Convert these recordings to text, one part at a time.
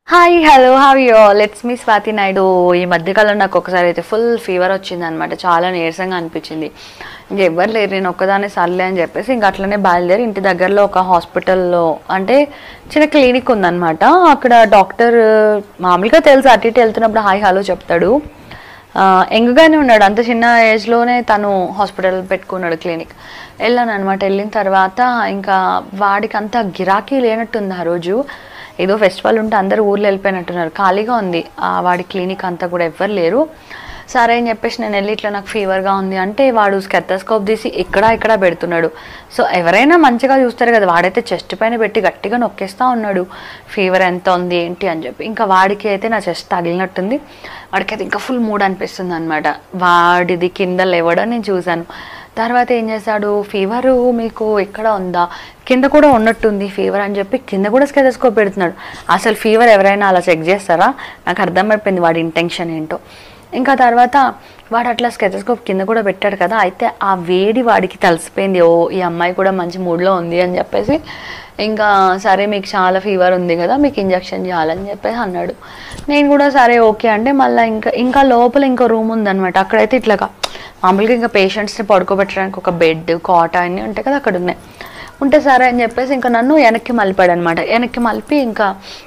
hi hello have you let's మీ స్వాతి నాయుడు ఈ మధ్యకాలం నాకు ఒకసారి అయితే ఫుల్ ఫీవర్ వచ్చింది అనమాట చాలా నీరసంగా అనిపించింది ఇంక ఎవ్వరు లేరు నేను ఒక్కదాన్ని సర్లే అని చెప్పేసి ఇంక అట్లనే బయలుదేరి ఇంటి దగ్గరలో ఒక హాస్పిటల్లో అంటే చిన్న క్లినిక్ ఉందన్నమాట అక్కడ డాక్టర్ మామూలుగా తెలుసు అటు ఇటు వెళ్తున్నప్పుడు హాయ్ హలో చెప్తాడు ఆ, యంగ్గానే ఉన్నాడు అంత చిన్న ఏజ్లోనే తను హాస్పిటల్ పెట్టుకున్నాడు క్లినిక్ వెళ్ళాను అనమాట వెళ్ళిన తర్వాత ఇంకా వాడికి అంత గిరాకీ లేనట్టుంది ఆ రోజు ఏదో ఫెస్టివల్ ఉంటే అందరూ ఊర్లో వెళ్ళిపోయినట్టున్నారు ఖాళీగా ఉంది ఆ వాడి క్లినిక్ అంతా కూడా ఎవ్వరు లేరు సరే అని చెప్పేసి నేను వెళ్ళి ఇట్లా నాకు ఫీవర్గా ఉంది అంటే వాడు స్కెత్తస్కోప్ తీసి ఇక్కడ ఇక్కడ పెడుతున్నాడు సో ఎవరైనా మంచిగా చూస్తారు కదా వాడైతే చెస్ట్ పైన పెట్టి గట్టిగా నొక్కేస్తూ ఉన్నాడు ఫీవర్ ఎంత ఉంది ఏంటి అని చెప్పి ఇంకా వాడికి అయితే నా చెస్ట్ తగిలినట్టుంది వాడికి అయితే ఇంకా ఫుల్ మూడ్ అనిపిస్తుంది అనమాట వాడిది కింద లేవడం నేను చూశాను తర్వాత ఏం చేశాడు ఫీవర్ మీకు ఎక్కడ ఉందా కింద కూడా ఉన్నట్టుంది ఫీవర్ అని చెప్పి కింద కూడా స్కెతస్కోప్ పెడుతున్నాడు అసలు ఫీవర్ ఎవరైనా అలా చెక్ చేస్తారా నాకు అర్థమైపోయింది వాడి ఇంటెన్షన్ ఏంటో ఇంకా తర్వాత వాడు అట్లా స్కెతస్కోప్ కింద కూడా పెట్టాడు కదా అయితే ఆ వేడి వాడికి తెలిసిపోయింది ఓ ఈ అమ్మాయి కూడా మంచి మూడ్లో ఉంది అని చెప్పేసి ఇంకా సరే మీకు చాలా ఫీవర్ ఉంది కదా మీకు ఇంజక్షన్ చేయాలని చెప్పేసి అన్నాడు నేను కూడా సరే ఓకే అంటే మళ్ళీ ఇంకా ఇంకా లోపల ఇంకో రూమ్ ఉందన్నమాట అక్కడైతే ఇట్లాగా మామూలుగా ఇంకా పేషెంట్స్ని పడుకోబెట్టడానికి ఒక బెడ్ కాట అన్నీ ఉంటాయి కదా అక్కడ ఉన్నాయి ఉంటే సరే అని చెప్పేసి ఇంకా నన్ను వెనక్కి మలిపాడు అనమాట వెనక్కి మలిపి ఇంకా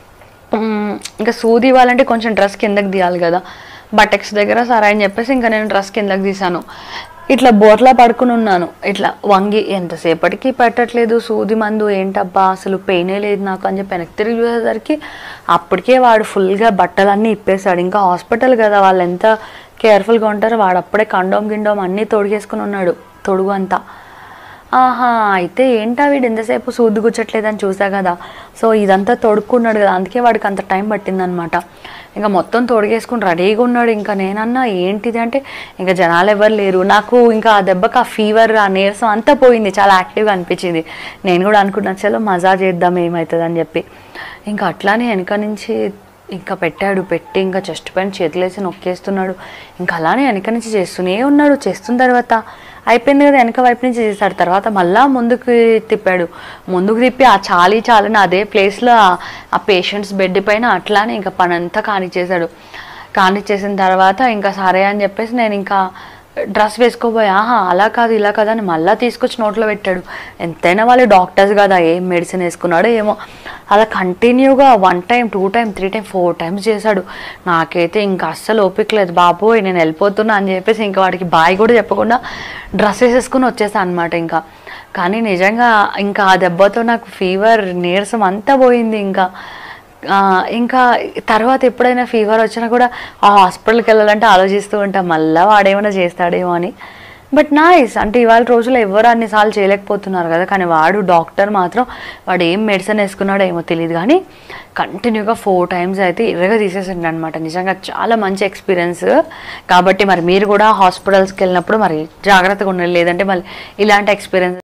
మ్, ఇంకా సూది ఇవ్వాలంటే కొంచెం డ్రెస్ కిందకి తీయాలి కదా బటెక్స్ దగ్గర సరే అని చెప్పేసి ఇంకా నేను డ్రెస్ కిందకి తీసాను ఇట్లా బోర్లా పడుకుని ఉన్నాను ఇట్లా వంగి ఎంతసేపటికి పెట్టట్లేదు సూది మందు ఏంటబ్బా అసలు పెయినే లేదు నాకు అని చెప్పి వెనక్కి తిరిగి చూసేసరికి అప్పటికే వాడు ఫుల్గా బట్టలన్నీ ఇప్పేశాడు ఇంకా హాస్పిటల్ కదా వాళ్ళు ఎంత కేర్ఫుల్గా ఉంటారో వాడు అప్పుడే కండోమ్ గిండోమ్ అన్నీ తొడిగేసుకుని ఉన్నాడు తొడుగు అంతా ఆహా అయితే ఏంటా వీడు ఎంతసేపు సూది గుచ్చట్లేదని చూసా కదా సో ఇదంతా తొడుక్కున్నాడు కదా అందుకే వాడికి అంత టైం పట్టిందనమాట ఇంకా మొత్తం తొడిగేసుకుని రెడీగా ఉన్నాడు ఇంకా నేనన్నా ఏంటిది అంటే ఇంకా జనాలు ఎవరు లేరు నాకు ఇంకా ఆ దెబ్బకి ఆ ఫీవర్ ఆ నీరసం అంతా పోయింది చాలా యాక్టివ్గా అనిపించింది నేను కూడా అనుకున్నాను చలో మజా చేద్దాం ఏమవుతుంది అని చెప్పి ఇంకా అట్లానే వెనక నుంచి ఇంకా పెట్టాడు పెట్టి ఇంకా చెస్ట్ పైన చేతులేసి నొక్కేస్తున్నాడు ఇంకా అలానే వెనక నుంచి చేస్తూనే ఉన్నాడు చేస్తున్న తర్వాత అయిపోయింది కదా వెనక వైపు నుంచి చేశాడు తర్వాత మళ్ళా ముందుకు తిప్పాడు ముందుకు తిప్పి ఆ చాలీ చాలని అదే ప్లేస్లో ఆ పేషెంట్స్ బెడ్ పైన అట్లానే ఇంకా పని అంతా కానిచ్చేశాడు కానిచ్చేసిన తర్వాత ఇంకా సరే అని చెప్పేసి నేను ఇంకా డ్రెస్ వేసుకోబోయా ఆహా అలా కాదు ఇలా కాదు అని మళ్ళీ తీసుకొచ్చి నోట్లో పెట్టాడు ఎంతైనా వాళ్ళు డాక్టర్స్ కదా ఏం మెడిసిన్ వేసుకున్నాడో ఏమో అలా కంటిన్యూగా one time two time three time four times చేశాడు నాకైతే ఇంకా అస్సలు ఓపిక లేదు బాబోయ్ నేను వెళ్ళిపోతున్నా అని చెప్పేసి ఇంకా వాడికి బాయ్ కూడా చెప్పకుండా డ్రెస్ వేసేసుకుని వచ్చేసాను అనమాట ఇంకా కానీ నిజంగా ఇంకా ఆ దెబ్బతో నాకు ఫీవర్ నీరసం అంతా పోయింది ఇంకా ఆ, ఇంకా తర్వాత ఎప్పుడైనా ఫీవర్ వచ్చినా కూడా ఆ హాస్పిటల్కి వెళ్ళాలంటే ఆలోచిస్తూ ఉంటాం మళ్ళీ వాడేమైనా చేస్తాడేమో అని బట్ నైస్ అంటే ఇవాళ రోజుల్లో ఎవరు అన్నిసార్లు చేయలేకపోతున్నారు కదా కానీ వాడు డాక్టర్ మాత్రం వాడు ఏం మెడిసిన్ వేసుకున్నాడో ఏమో తెలియదు కానీ కంటిన్యూగా ఫోర్ టైమ్స్ అయితే ఇరగా తీసేసిండు అనమాట నిజంగా చాలా మంచి ఎక్స్పీరియన్స్ కాబట్టి మరి మీరు కూడా హాస్పిటల్స్కి వెళ్ళినప్పుడు మరి జాగ్రత్తగా ఉండాలి లేదంటే మళ్ళీ ఇలాంటి ఎక్స్పీరియన్స్